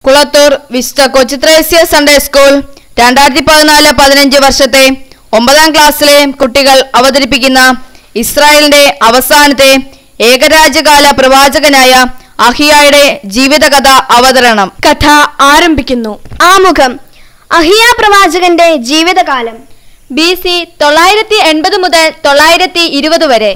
കുളത്തൂർ വിശുദ്ധ കൊച്ചിത്രേസ്യ Sunday school രണ്ടായിരത്തി പതിനാല് പതിനഞ്ച് വർഷത്തെ ഒമ്പതാം ക്ലാസ്സിലെ കുട്ടികൾ അവതരിപ്പിക്കുന്ന ഇസ്രായേലിന്റെ അവസാനത്തെ ഏകരാജ്യകാല പ്രവാചകനായ അഹിയായുടെ ജീവിതകഥ അവതരണം കഥ ആരംഭിക്കുന്നു ആമുഖം അഹിയ പ്രവാചകന്റെ ജീവിതകാലം ബി സി തൊള്ളായിരത്തി എൺപത് മുതൽ തൊള്ളായിരത്തി ഇരുപത് വരെ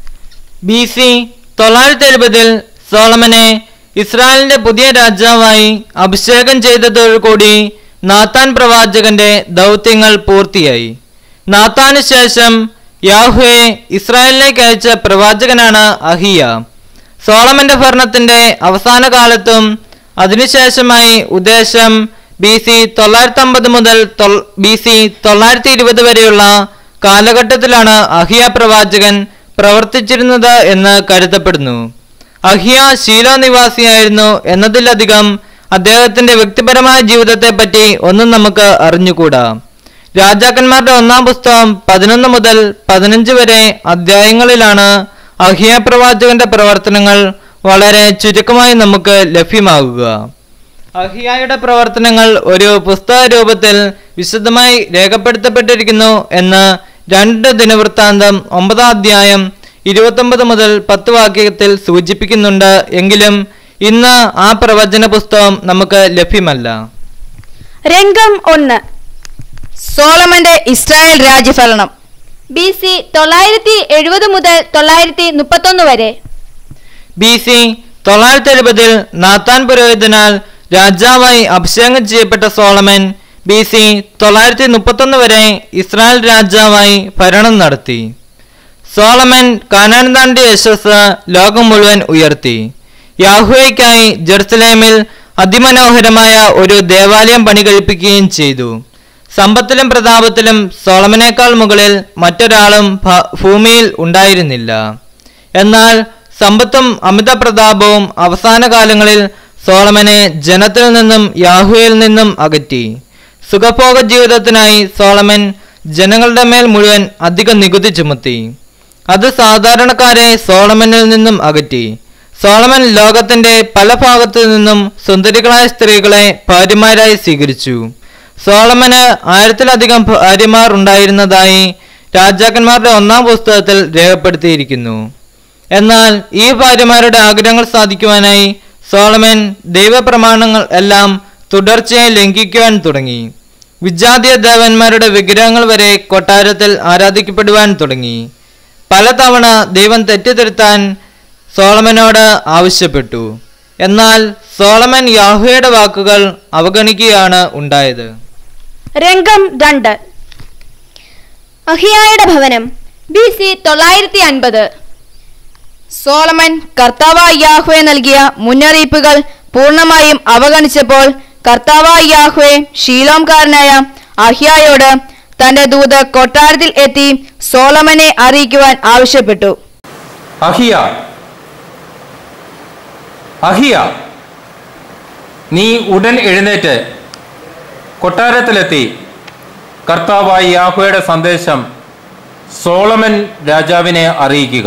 ബി സി തൊള്ളായിരത്തി എഴുപതിൽ സോളമനെ ഇസ്രായേലിന്റെ പുതിയ രാജാവായി അഭിഷേകം ചെയ്തതോടുകൂടി നാത്താൻ പ്രവാചകന്റെ ദൗത്യങ്ങൾ പൂർത്തിയായി നാത്താന് ശേഷം യാഹ്വെ ഇസ്രായേലിലേക്ക് അയച്ച പ്രവാചകനാണ് അഹിയ സോളമന്റെ ഭരണത്തിന്റെ അവസാന കാലത്തും അതിനുശേഷമായി ഉദ്ദേശം ബി സി തൊള്ളായിരത്തി അമ്പത് മുതൽ ബി സി തൊള്ളായിരത്തി ഇരുപത് വരെയുള്ള കാലഘട്ടത്തിലാണ് അഹിയ പ്രവാചകൻ പ്രവർത്തിച്ചിരുന്നത് എന്ന് കരുതപ്പെടുന്നു അഹിയ ശീലോ നിവാസിയായിരുന്നു എന്നതിലധികം അദ്ദേഹത്തിന്റെ വ്യക്തിപരമായ ജീവിതത്തെപ്പറ്റി ഒന്നും നമുക്ക് അറിഞ്ഞുകൂടാ രാജാക്കന്മാരുടെ ഒന്നാം പുസ്തകം പതിനൊന്ന് മുതൽ പതിനഞ്ച് വരെ അധ്യായങ്ങളിലാണ് അഹിയ പ്രവാചകന്റെ പ്രവർത്തനങ്ങൾ വളരെ ചുരുക്കമായി നമുക്ക് ലഭ്യമാകുക അഹിയായുടെ പ്രവർത്തനങ്ങൾ ഒരു പുസ്തക രൂപത്തിൽ വിശദമായി രേഖപ്പെടുത്തപ്പെട്ടിരിക്കുന്നു എന്ന് രണ്ട് ദിനവൃത്താന്തം ഒമ്പതാം അധ്യായം ഇരുപത്തൊമ്പത് മുതൽ പത്ത് വാക്യത്തിൽ സൂചിപ്പിക്കുന്നുണ്ട് എങ്കിലും ഇന്ന് ആ പ്രവചന പുസ്തകം നമുക്ക് ലഭ്യമല്ല രംഗം ഒന്ന് സോളമന്റെ ഇസ്രായേൽ രാജ്യഭരണം ബി സി തൊള്ളായിരത്തി എഴുപത് മുതൽ തൊള്ളായിരത്തി മുപ്പത്തൊന്ന് വരെ ബി സി തൊള്ളായിരത്തി എഴുപതിൽ നാത്താൻ പുരോഹിതനാൽ രാജാവായി അഭിഷേകം ചെയ്യപ്പെട്ട സോളമൻ ബി സി തൊള്ളായിരത്തി മുപ്പത്തൊന്ന് വരെ ഇസ്രായേൽ രാജാവായി ഭരണം നടത്തി സോളമൻ കാനാൻതാന്റെ യശസ് ലോകം മുഴുവൻ ഉയർത്തി യാഹുവയ്ക്കായി ജെറുസലേമിൽ അതിമനോഹരമായ ഒരു ദേവാലയം പണികഴിപ്പിക്കുകയും ചെയ്തു സമ്പത്തിലും പ്രതാപത്തിലും സോളമനേക്കാൾ മുകളിൽ മറ്റൊരാളും ഭ- ഭൂമിയിൽ ഉണ്ടായിരുന്നില്ല എന്നാൽ സമ്പത്തും അമിത പ്രതാപവും അവസാന കാലങ്ങളിൽ സോളമനെ ജനത്തിൽ നിന്നും യാഹുയിൽ നിന്നും അകറ്റി സുഖഭോഗ ജീവിതത്തിനായി സോളമൻ ജനങ്ങളുടെ മേൽ മുഴുവൻ അധിക നികുതി ചുമത്തി അത് സാധാരണക്കാരെ സോളമനിൽ നിന്നും അകറ്റി സോളമൻ ലോകത്തിന്റെ പല ഭാഗത്തു നിന്നും സുന്ദരികളായ സ്ത്രീകളെ ഭാര്യമാരായി സ്വീകരിച്ചു സോളമന് ആയിരത്തിലധികം ഭാര്യമാർ ഉണ്ടായിരുന്നതായി രാജാക്കന്മാരുടെ ഒന്നാം പുസ്തകത്തിൽ രേഖപ്പെടുത്തിയിരിക്കുന്നു എന്നാൽ ഈ ഭാര്യമാരുടെ ആഗ്രഹങ്ങൾ സാധിക്കുവാനായി സോളമൻ ദൈവപ്രമാണങ്ങൾ എല്ലാം തുടർച്ചയായി ലംഘിക്കുവാൻ തുടങ്ങി വിജാതീയ ദേവന്മാരുടെ വിഗ്രഹങ്ങൾ വരെ കൊട്ടാരത്തിൽ ആരാധിക്കപ്പെടുവാൻ തുടങ്ങി പലതവണ ദൈവം തെറ്റിദ്ധരുത്താൻ സോളമനോട് ആവശ്യപ്പെട്ടു എന്നാൽ സോളമൻ യാഹുയുടെ വാക്കുകൾ അവഗണിക്കുകയാണ് ഉണ്ടായത് രംഗം രണ്ട് അഹിയായുടെ ഭവനം ബി സി തൊള്ളായിരത്തി അൻപത് സോളമൻ കർത്താവായ യാഹ്വെ നൽകിയ മുന്നറിയിപ്പുകൾ പൂർണ്ണമായും അവഗണിച്ചപ്പോൾ കർത്താവായ യാഹ്വെ ഷീലോംകാരനായ അഹ്യായോട് തന്റെ ദൂത് കൊട്ടാരത്തിൽ എത്തി സോളമനെ അറിയിക്കുവാൻ ആവശ്യപ്പെട്ടു അഹിയ അഹിയ നീ ഉടൻ എഴുന്നേറ്റ് കൊട്ടാരത്തിലെത്തി കർത്താവായി യാഹുവയുടെ സന്ദേശം സോളമൻ രാജാവിനെ അറിയിക്കുക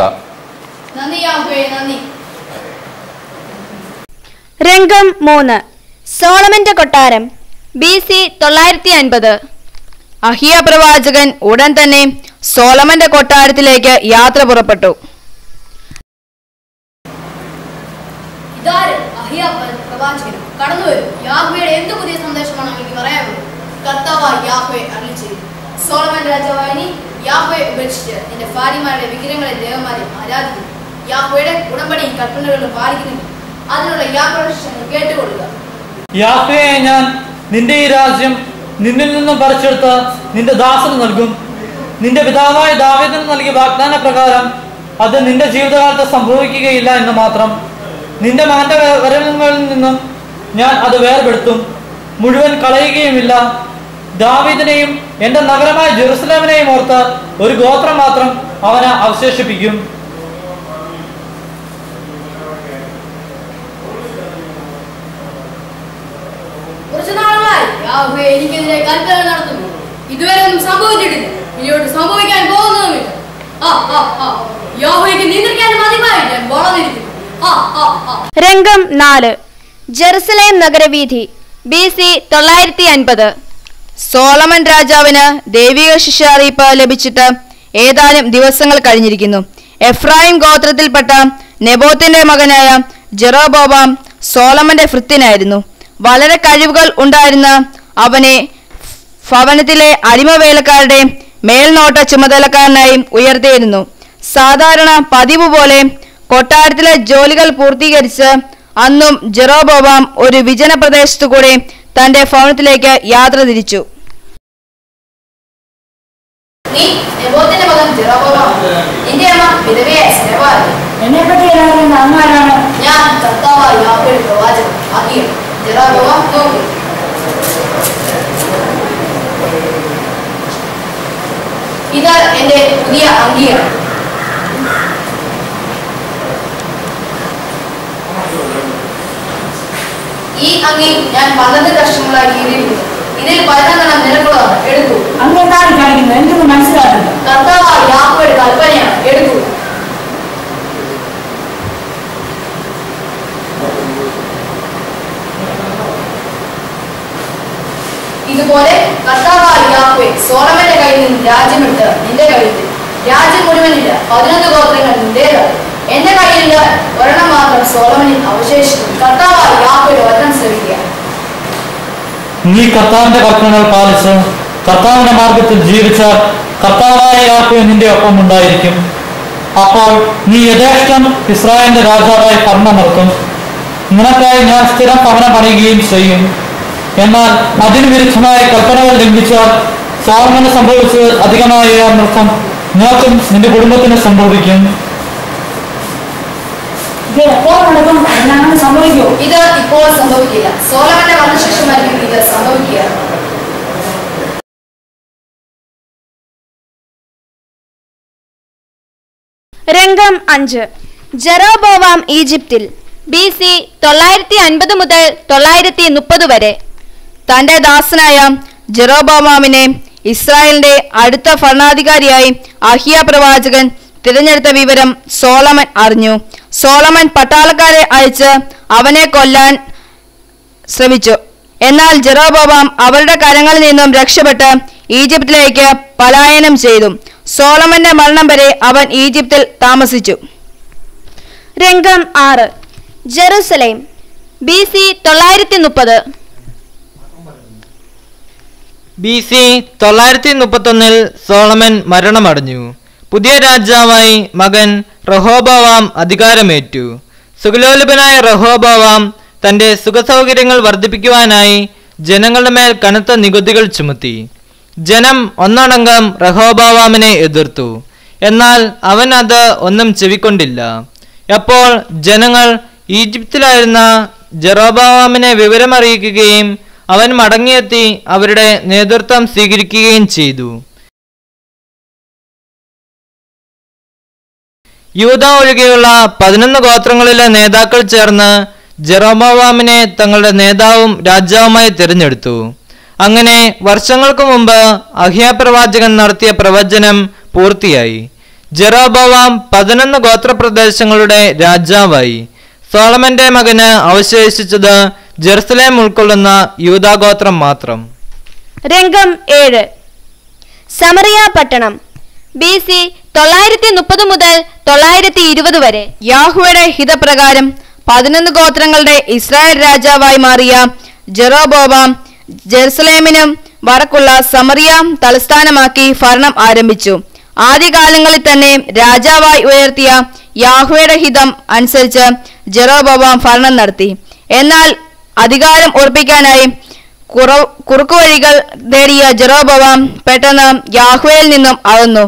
രംഗം മൂന്ന് സോളമന്റെ കൊട്ടാരം ബി സി തൊള്ളായിരത്തി അൻപത് അഹിയ പ്രവാചകൻ ഉടൻ തന്നെ സോളമന്റെ കൊട്ടാരത്തിലേക്ക് യാത്ര പുറപ്പെട്ടു ഇതാര് അഹിയ പ്ര- പ്രവാചകനും കടന്നു വരും യാഹ്വയുടെ എന്ത് പുതിയ സന്ദേശമാണ് അങ്ങേക്ക് പറയാനുള്ളത് കർത്താവായി യാഹ്വെ അരുളി ചെയ്തു സോളമൻ രാജാവായി നീ യാഹ്വയെ ഉപേക്ഷിച്ച് നിന്റെ ഭാര്യമാരുടെ വിഗ്രഹങ്ങളെ ദേവന്മാരെ ആരാധിക്കുന്നു യാഹ്വയുടെ ഉടമ്പടിയും കൽപ്പനകളും പാലിക്കുന്നു അതിനുള്ള യാഹ്വയുടെ കേട്ടുകൊള്ളുക യാഹ്വയെ ഞാൻ നിന്റെ ഈ രാജ്യം നിന്നിൽ നിന്നും പറിച്ചെടുത്ത് നിന്റെ ദാസന് നൽകും നിന്റെ പിതാവായ ദാവീദിന് നൽകിയ വാഗ്ദാന പ്രകാരം അത് നിന്റെ ജീവിതകാലത്ത് സംഭവിക്കുകയില്ല എന്ന് മാത്രം നിന്റെ മകന്റെ വ- വരങ്ങളിൽ നിന്നും ഞാൻ അത് വേർപെടുത്തും മുഴുവൻ കളയുകയുമില്ല ദാവീദിനെയും എന്റെ നഗരമായ ജെറുസലേമിനെയും ഓർത്ത് ഒരു ഗോത്രം മാത്രം അവന് അവശേഷിപ്പിക്കും കുറച്ചു നാളുകളായി യാഹ്വെ എനിക്കെതിരെ കൽപ്പന നടത്തുന്നു ഇതുവരെ ഒന്നും സംഭവിച്ചിട്ടില്ല ഇനിയോട്ട് സംഭവിക്കാൻ പോകുന്നതുമില്ല ആ ആ ആ യാഹ്വയ്ക്ക് നിയന്ത്രിക്കാൻ മതിയായി ഞാൻ വളർന്നിരിക്കുന്നു ആ ആ ആ രംഗം നാല് ജെറുസലേം നഗരവീഥി ബി സി തൊള്ളായിരത്തി അൻപത് സോളമൻ രാജാവിന് ദൈവിക ശിഷ്യാറിയിപ്പ് ലഭിച്ചിട്ട് ഏതാനും ദിവസങ്ങൾ കഴിഞ്ഞിരിക്കുന്നു എഫ്രായിം ഗോത്രത്തിൽപ്പെട്ട നെബോത്തിന്റെ മകനായ ജെറോബോബാം സോളമന്റെ ഭൃത്യനായിരുന്നു വളരെ കഴിവുകൾ ഉണ്ടായിരുന്ന അവനെ ഭവനത്തിലെ അടിമവേലക്കാരുടെ മേൽനോട്ട ചുമതലക്കാരനായി ഉയർത്തിയിരുന്നു സാധാരണ പതിവ് പോലെ കൊട്ടാരത്തിലെ ജോലികൾ പൂർത്തീകരിച്ച് അന്നും ജെറോബോബാം ഒരു വിജന പ്രദേശത്തു കൂടെ തന്റെ ഭവനത്തിലേക്ക് യാത്ര തിരിച്ചു നീ നെബോത്തിന്റെ മകൻ ജെറോബോവാം നിന്റെ അമ്മ വിധവയായ സെരവായി എന്നെ പറ്റി അറിയുന്ന അങ്ങാരാണ് ഞാൻ കർത്താവായ യാഹോയുടെ പ്രവാചകൻ അഹിയ ജെറോബോവാം നോക്കൂ ഇത് എന്റെ പുതിയ അങ്കിയാണ് ഈ അങ്കി ഞാൻ പന്ത്രണ്ട് കഷ്ണങ്ങളായി കീറിയിരിക്കുന്നു ഇതിൽ പതിനൊന്നെണ്ണം നിനക്കുള്ളതാണ് എടുക്കൂ അങ്ങ് എന്താണ് കാണിക്കുന്നത് എനിക്കൊന്നും മനസ്സിലാകുന്നില്ല കർത്താവായ യാഹോയുടെ കൽപ്പനയാണ് എടുക്കൂ ഇതുപോലെ കർത്താവായ യാഹോയെ സോളമന്റെ കയ്യിൽ നിന്ന് രാജ്യമെടുത്ത് നിന്റെ കയ്യിൽ തരും. രാജ്യം മുഴുവനില്ല പതിനൊന്ന് ഗോത്രങ്ങൾ നിന്റേതാണ് എന്റെ കയ്യിലുള്ള ഒരെണ്ണം മാത്രം സോളമനിൽ അവശേഷിക്കും കർത്താവായ യാഹോയുടെ വചനം ശ്രമിക്കുക നീ കർത്താവിന്റെ കൽപ്പനകൾ പാലിച്ച് കർത്താവിന്റെ മാർഗത്തിൽ ജീവിച്ചാൽ കർത്താവായ യാഹ്വേ നിന്റെ ഒപ്പം ഉണ്ടായിരിക്കും അപ്പോൾ നീ യഥേഷ്ടം ഇസ്രായേലിന്റെ രാജാവായി ഭരണം നടത്തും നിനക്കായി ഞാൻ സ്ഥിരം ഭവനം പണിയുകയും ചെയ്യും എന്നാൽ അതിന് വിരുദ്ധമായ കൽപ്പനകൾ ലംഘിച്ചാൽ സോളമന് സംഭവിച്ചത് അധികമായ നൃത്തം നിനക്കും നിന്റെ കുടുംബത്തിന് സംഭവിക്കും ഇത് എപ്പോൾ നടക്കും എന്നങ്ങനെ സംഭവിക്കൂ ഇത് ഇപ്പോൾ സംഭവിക്കില്ല സോളമന്റെ മരണശേഷമായിരിക്കും ഇത് സംഭവിക്കുക രംഗം അഞ്ച് ജെറോബോവാം ഈജിപ്തിൽ ബി സി തൊള്ളായിരത്തി അൻപത് മുതൽ തൊള്ളായിരത്തി മുപ്പത് വരെ തന്റെ ദാസനായ ജെറോബോമാമിനെ ഇസ്രായേലിന്റെ അടുത്ത ഭരണാധികാരിയായി അഹിയ പ്രവാചകൻ തിരഞ്ഞെടുത്ത വിവരം സോളമൻ അറിഞ്ഞു സോളമൻ പട്ടാളക്കാരെ അയച്ച് അവനെ കൊല്ലാൻ ശ്രമിച്ചു എന്നാൽ ജെറോബോബാം അവരുടെ കരങ്ങളിൽ നിന്നും രക്ഷപ്പെട്ട് ഈജിപ്തിലേക്ക് പലായനം ചെയ്തു സോളമന്റെ മരണം വരെ അവൻ ഈജിപ്തിൽ താമസിച്ചു രംഗം ആറ് ജെറുസലേം ബി സി തൊള്ളായിരത്തി മുപ്പത് ബി സി തൊള്ളായിരത്തി മുപ്പത്തൊന്നിൽ സോളമൻ മരണമടഞ്ഞു പുതിയ രാജാവായി മകൻ റഹോബോവാം അധികാരമേറ്റു സുഖലോലുപനായ റഹോബോവാം തന്റെ സുഖസൗകര്യങ്ങൾ വർദ്ധിപ്പിക്കുവാനായി ജനങ്ങളുടെ മേൽ കനത്ത നികുതികൾ ചുമത്തി ജനം ഒന്നടങ്കം റഹോബോവാമിനെ എതിർത്തു എന്നാൽ അവൻ അത് ഒന്നും ചെവിക്കൊണ്ടില്ല അപ്പോൾ ജനങ്ങൾ ഈജിപ്തിലായിരുന്ന ജെറോബാവാമിനെ വിവരമറിയിക്കുകയും അവൻ മടങ്ങിയെത്തി അവരുടെ നേതൃത്വം സ്വീകരിക്കുകയും ചെയ്തു യൂത ഒഴികെയുള്ള പതിനൊന്ന് ഗോത്രങ്ങളിലെ നേതാക്കൾ ചേർന്ന് ജെറോബോവാമിനെ തങ്ങളുടെ നേതാവും രാജാവുമായി തിരഞ്ഞെടുത്തു അങ്ങനെ വർഷങ്ങൾക്ക് മുമ്പ് അഹിയ പ്രവാചകൻ നടത്തിയ പ്രവചനം പൂർത്തിയായി ജെറോബോവാം പതിനൊന്ന് ഗോത്രപ്രദേശങ്ങളുടെ രാജാവായി സോളമന്റെ മകന് അവശേഷിച്ചത് ജെറുസലേം ഉൾക്കൊള്ളുന്ന യൂതാഗോത്രം മാത്രം രംഗം ഏഴ് സമറിയ പട്ടണം ബി സി തൊള്ളായിരത്തി മുപ്പത് മുതൽ തൊള്ളായിരത്തി ഇരുപത് വരെ യാഹുവയുടെ ഹിതപ്രകാരം പതിനൊന്ന് ഗോത്രങ്ങളുടെ ഇസ്രായേൽ രാജാവായി മാറിയ ജെറോബോബാം ജെറുസലേമിനും വടക്കുള്ള സമറിയ തലസ്ഥാനമാക്കി ഭരണം ആരംഭിച്ചു ആദ്യകാലങ്ങളിൽ തന്നെ രാജാവായി ഉയർത്തിയ യാഹുവയുടെ ഹിതം അനുസരിച്ച് ജെറോബോബാം ഭരണം നടത്തി എന്നാൽ അധികാരം ഉറപ്പിക്കാനായി കുറവ് കുറുക്കുവഴികൾ നേടിയ ജെറോബോവാം പെട്ടെന്ന് യാഹുവയിൽ നിന്നും അകന്നു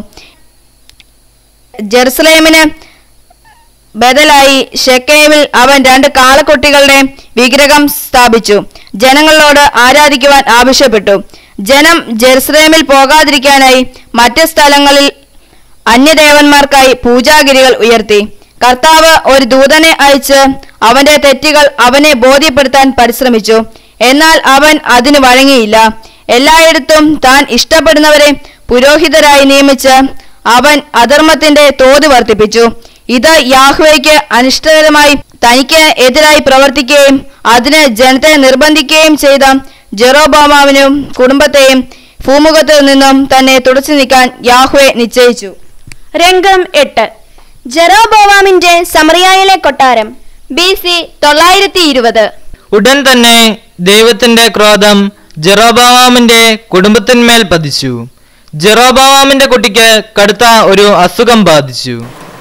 ജെറുസലേമിന് ബദലായി ഷെക്കേമിൽ അവൻ രണ്ട് കാളക്കുട്ടികളുടെ വിഗ്രഹം സ്ഥാപിച്ചു ജനങ്ങളോട് ആരാധിക്കുവാൻ ആവശ്യപ്പെട്ടു ജനം ജെറുസലേമിൽ പോകാതിരിക്കാനായി മറ്റ് സ്ഥലങ്ങളിൽ അന്യദേവന്മാർക്കായി പൂജാഗിരികൾ ഉയർത്തി കർത്താവ് ഒരു ദൂതനെ അയച്ച് അവന്റെ തെറ്റുകൾ അവനെ ബോധ്യപ്പെടുത്താൻ പരിശ്രമിച്ചു എന്നാൽ അവൻ അതിന് വഴങ്ങിയില്ല എല്ലായിടത്തും താൻ ഇഷ്ടപ്പെടുന്നവരെ പുരോഹിതരായി നിയമിച്ച് അവൻ അധർമ്മത്തിന്റെ തോത് വർദ്ധിപ്പിച്ചു ഇത് യാഹ്വേക്ക് അനിഷ്ടകരമായി തനിക്ക് എതിരായി പ്രവർത്തിക്കുകയും അതിന് ജനത്തെ നിർബന്ധിക്കുകയും ചെയ്ത ജെറോബാമാവിനും കുടുംബത്തെയും ഭൂമുഖത്ത് നിന്നും തന്നെ തുടച്ചു നീക്കാൻ യാഹ്വെ നിശ്ചയിച്ചു രംഗം എട്ട് ജെറോബോവാമിന്റെ സമറിയായിലെ കൊട്ടാരം ബി സി തൊള്ളായിരത്തി ഇരുപത് ഉടൻ തന്നെ ദൈവത്തിന്റെ ക്രോധം ജെറോബാവാമിന്റെ കുടുംബത്തിന്മേൽ പതിച്ചു ജെറോബാവാമിന്റെ കുട്ടിക്ക് കടുത്ത ഒരു അസുഖം ബാധിച്ചു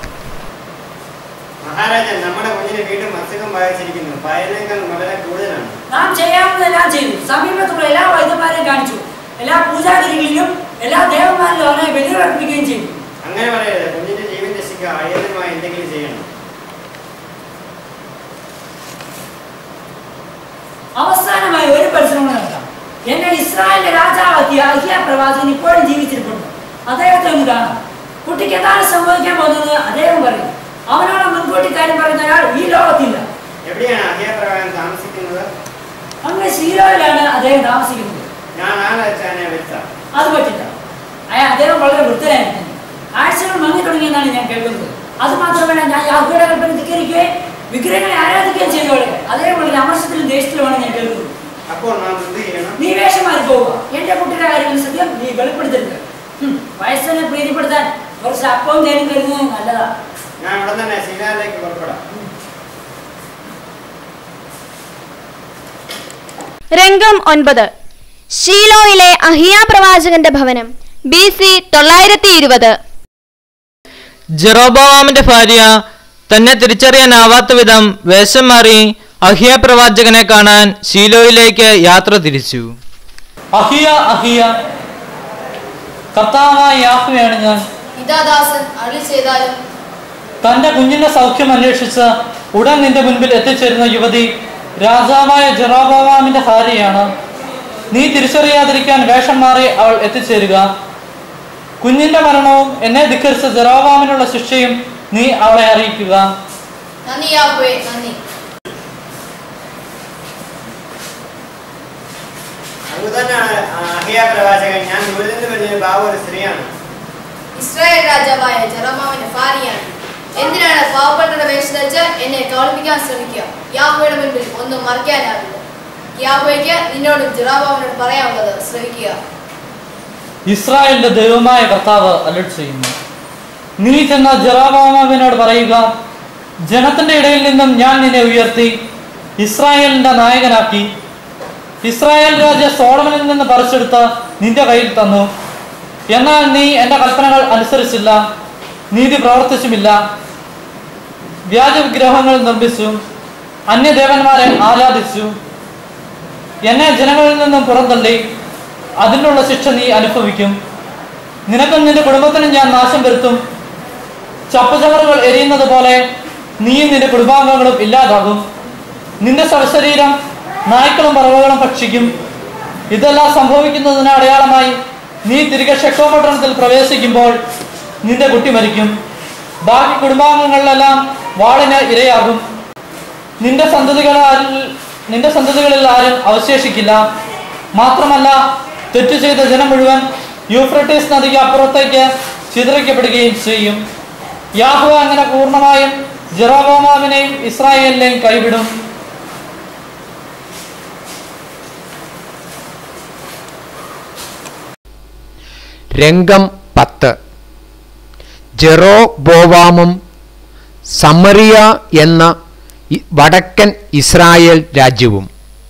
മഹാരാജൻ നമ്മുടെ കുഞ്ഞിനെ വീണ്ടും അസുഖം ബാധിച്ചിരിക്കുന്നു പയനേക്കാൾ വളരെ കൂടുതലാണ് നാം ചെയ്യാവുന്നതെല്ലാം ചെയ്തു സമീപത്തുള്ള എല്ലാ വൈദ്യന്മാരെയും കാണിച്ചു എല്ലാ പൂജാഗിരികളിലും എല്ലാ ദേവന്മാരിലും അവനെ ബലിയർപ്പിക്കുകയും ചെയ്തു അങ്ങനെ പറയരുത് കുഞ്ഞിന്റെ ജീവൻ രക്ഷിക്കുക അയലുമായി എന്തെങ്കിലും ചെയ്യണം അവസാനമായി ഒരു പരിശ്രമം നടത്താം എന്നെ ഇസ്രായേലിന്റെ രാജാവാക്കിയ അഹിയ പ്രവാചകൻ ഇപ്പോഴും ജീവിച്ചിരിപ്പുണ്ട് അദ്ദേഹത്തെ ഒന്ന് കാണാം കുട്ടിക്ക് എന്താണ് സംഭവിക്കാൻ പോകുന്നത് അദ്ദേഹം പറയും അവനോട് മുൻകൂട്ടി കാര്യം പറയുന്ന ഒരാൾ ഈ ലോകത്തില്ല എവിടെയാണ് അഹിയപ്രകാരം താമസിക്കുന്നത് അങ്ങ് ശീലോയിലാണ് അദ്ദേഹം താമസിക്കുന്നത് ഞാൻ ആളച്ചാനെ വരുത്താം അത് പറ്റില്ല അയാൾ അദ്ദേഹം വളരെ വൃദ്ധനായിരിക്കുന്നു ആഴ്ചകൾ മങ്ങി തുടങ്ങിയെന്നാണ് ഞാൻ കേൾക്കുന്നത് അത് മാത്രമല്ല ഞാൻ യാഹുയുടെ കൽപ്പന ധിക്കരിക്കുകയും വിഗ്രഹങ്ങളെ ആരാധിക്കുകയും ചെയ്തോളെ അദ്ദേഹം വളരെ അമർഷത്തിലും ദേഷ്യത്തിലുമാണ് ഞാൻ കേൾക്കുന്നത് അപ്പോൾ നാം എന്ത് ചെയ്യണം നീ വേഷമായി പോവുക എന്റെ കുട്ടിയുടെ കാര്യത്തിൽ സത്യം നീ വെളിപ്പെടുത്തരുത് ഹും, വയസ്സിനെ പ്രീതിപ്പെടുത്താൻ കുറച്ച് അപ്പവും തേനും കരുതുന്നത് നല്ലതാ ഞാൻ ഉടൻ തന്നെ സീനാറിലേക്ക് പുറപ്പെടാം രംഗം ഒൻപത് ഷീലോയിലെ അഹിയ പ്രവാചകന്റെ ഭവനം ബി സി തൊള്ളായിരത്തി ഇരുപത് ജെറോബാവാമിന്റെ ഭാര്യ തന്നെ തിരിച്ചറിയാനാവാത്ത വിധം വേഷം മാറി അഹിയ പ്രവാചകനെ കാണാൻ ശീലോയിലേക്ക് യാത്ര തിരിച്ചു അഹിയ അഹിയ കർത്താവായ യാഹ്വയാണ് ഞാൻ ഇതാ ദാസൻ അരുളി ചെയ്താലും തന്റെ കുഞ്ഞിന്റെ സൗഖ്യം അന്വേഷിച്ച് ഉടൻ നിന്റെ മുൻപിൽ എത്തിച്ചേരുന്ന യുവതി രാജാവായ ജെറോബാമിന്റെ ഭാര്യയാണ് നീ തിരിച്ചറിയാതിരിക്കാൻ വേഷം മാറി അവൾ എത്തിച്ചേരുക കുഞ്ഞിന്റെ മരണവും എന്നെ ധിക്കരിച്ച ജെറോബാമിനുള്ള ശിക്ഷയും നീ അവളെ അറിയിക്കുക നന്ദി യാഹ്വേ നന്ദി അങ്ങ് തന്നെയാണ് അഹിയ പ്രവാചകൻ ഞാൻ ദൂരത്ത് നിന്ന് വരുന്ന ബാബു ഒരു സ്ത്രീയാണ് ഇസ്രായേൽ രാജാവായ ജെറോമാവിന്റെ ഭാര്യയാണ് എന്തിനാണ് പാവപ്പെട്ടയുടെ വേഷം ധരിച്ച് എന്നെ കബളിപ്പിക്കാൻ ശ്രമിക്കുക യാഹ്വയുടെ മുൻപിൽ ഒന്നും മറയ്ക്കാനാവില്ല യാഹ്വയ്ക്ക് നിന്നോടും ജെറോബാവിനോട് പറയാനുള്ളത് ശ്രമിക്കുക ഇസ്രായേലിന്റെ ദൈവമായ കർത്താവ് അലർട്ട് ചെയ്യുന്നു നീ ചെന്ന ജെറാബാമാവിനോട് പറയുക ജനത്തിന്റെ ഇടയിൽ നിന്നും ഞാൻ നിന്നെ ഉയർത്തി ഇസ്രായേലിന്റെ നായകനാക്കി ഇസ്രായേൽ രാജ്യ സോളമനിൽ നിന്ന് പറിച്ചെടുത്ത് നിന്റെ കയ്യിൽ തന്നു എന്നാൽ നീ എൻ്റെ കൽപ്പനകൾ അനുസരിച്ചില്ല നീതി പ്രവർത്തിച്ചുമില്ല വ്യാജ വിഗ്രഹങ്ങൾ നിർമ്മിച്ചു അന്യദേവന്മാരെ ആരാധിച്ചു എന്നെ ജനങ്ങളിൽ നിന്നും പുറന്തള്ളി അതിനുള്ള ശിക്ഷ നീ അനുഭവിക്കും നിനക്കും നിന്റെ കുടുംബത്തിനും ഞാൻ നാശം വരുത്തും ചപ്പുചവറുകൾ എരിയുന്നത് പോലെ നീയും നിന്റെ കുടുംബാംഗങ്ങളും ഇല്ലാതാകും നിന്റെ ശവശരീരം നായ്ക്കളും പറവകളും ഭക്ഷിക്കും ഇതെല്ലാം സംഭവിക്കുന്നതിന് അടയാളമായി നീ തിരികെ ഷെക്കോ പട്ടണത്തിൽ പ്രവേശിക്കുമ്പോൾ നിന്റെ കുട്ടി മരിക്കും ബാക്കി കുടുംബാംഗങ്ങളിലെല്ലാം വാളിന് ഇരയാകും നിന്റെ സന്തതികളിൽ നിന്റെ സന്തതികളിൽ ആരും അവശേഷിക്കില്ല മാത്രമല്ല തെറ്റു ചെയ്ത ജനം മുഴുവൻ യൂഫ്രട്ടീസ് നദിക്ക് അപ്പുറത്തേക്ക് ചിതറിക്കപ്പെടുകയും ചെയ്യും യാഹുവ അങ്ങനെ പൂർണ്ണമായും ജെറോബോമാവിനെയും ഇസ്രായേലിനെയും കൈവിടും രംഗം പത്ത് ജെറോബോവാമും സമറിയ എന്ന ഇ- വടക്കൻ ഇസ്രായേൽ രാജ്യവും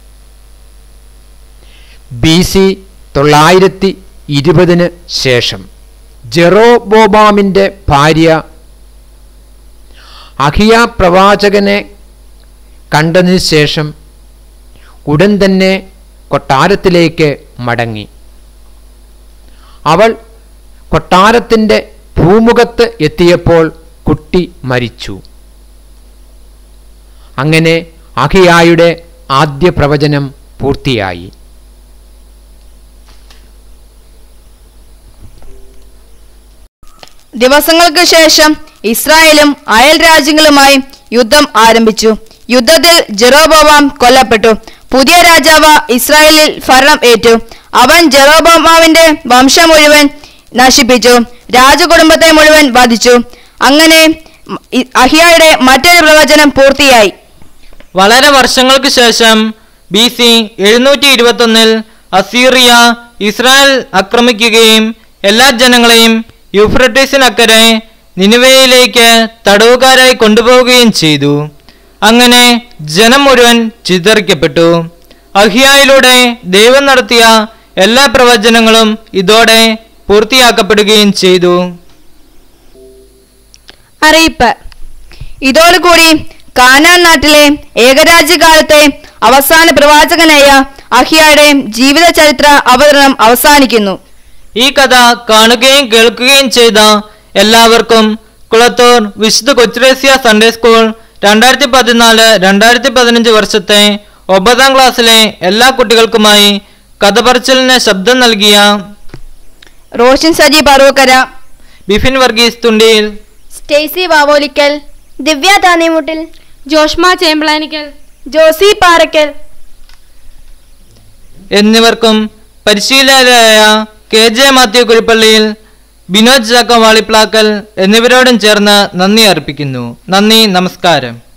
ബി സി തൊള്ളായിരത്തി ഇരുപതിന് ശേഷം ജെറോബോബാമിൻ്റെ ഭാര്യ അഹിയ പ്രവാചകനെ കണ്ടതിന് ശേഷം ഉടൻ തന്നെ കൊട്ടാരത്തിലേക്ക് മടങ്ങി അവൾ കൊട്ടാരത്തിൻ്റെ ഭൂമുഖത്ത് എത്തിയപ്പോൾ കുട്ടി മരിച്ചു അങ്ങനെ അഹിയായുടെ ആദ്യ പ്രവചനം പൂർത്തിയായി ദിവസങ്ങൾക്ക് ശേഷം ഇസ്രായേലും അയൽ രാജ്യങ്ങളുമായി യുദ്ധം ആരംഭിച്ചു യുദ്ധത്തിൽ ജെറോബോവാം കൊല്ലപ്പെട്ടു പുതിയ രാജാവ് ഇസ്രായേലിൽ ഭരണം ഏറ്റു അവൻ ജെറോബോമാവിന്റെ വംശം മുഴുവൻ നശിപ്പിച്ചു രാജകുടുംബത്തെ മുഴുവൻ വധിച്ചു അങ്ങനെ ഇ- അഹിയായുടെ മറ്റൊരു പ്രവചനം പൂർത്തിയായി വളരെ വർഷങ്ങൾക്ക് ശേഷം ബി സി എഴുന്നൂറ്റി ഇരുപത്തൊന്നിൽ അസീറിയ ഇസ്രായേൽ ആക്രമിക്കുകയും എല്ലാ ജനങ്ങളെയും യൂഫ്രട്ടീസിനക്കരെ നിനുവയിലേക്ക് തടവുകാരായി കൊണ്ടുപോവുകയും ചെയ്തു അങ്ങനെ ജനം മുഴുവൻ ചിതറിക്കപ്പെട്ടു അഹിയായിലൂടെ ദൈവം നടത്തിയ എല്ലാ പ്രവചനങ്ങളും ഇതോടെ പൂർത്തിയാക്കപ്പെടുകയും ചെയ്തു അറിയിപ്പ് ഇതോടുകൂടി കാനാൻ നാട്ടിലെ ഏകരാജ്യകാലത്തെ അവസാന പ്രവാചകനായ അഹിയായുടെ ജീവിത ചരിത്ര അവതരണം അവസാനിക്കുന്നു ഈ കഥ കാണുകയും കേൾക്കുകയും ചെയ്ത എല്ലാവർക്കും കുളത്തൂർ വിശുദ്ധ കൊച്ചുരേസ്യ സൺഡേ സ്കൂൾ രണ്ടായിരത്തി പതിനാല് രണ്ടായിരത്തി പതിനഞ്ച് വർഷത്തെ ഒമ്പതാം ക്ലാസ്സിലെ എല്ലാ കുട്ടികൾക്കുമായി കഥ പറച്ചിലിന് ശബ്ദം നൽകിയ റോഷൻ സജി പറവക്കര ബിഫിൻ വർഗീസ് തുണ്ടിയിൽ സ്റ്റേസി വാവോലിക്കൽ ദിവ്യ താന്നിമുട്ടിൽ ജോഷ്മ ചേമ്പളാനിക്കൽ ജോസി പാറക്കൽ എന്നിവർക്കും പരിശീലകരായ കെ ജെ മാത്യു കുരിപ്പള്ളിയിൽ ബിനോദ് ചാക്ക വാളിപ്ലാക്കൽ എന്നിവരോടും ചേർന്ന് നന്ദി അർപ്പിക്കുന്നു നന്ദി നമസ്കാരം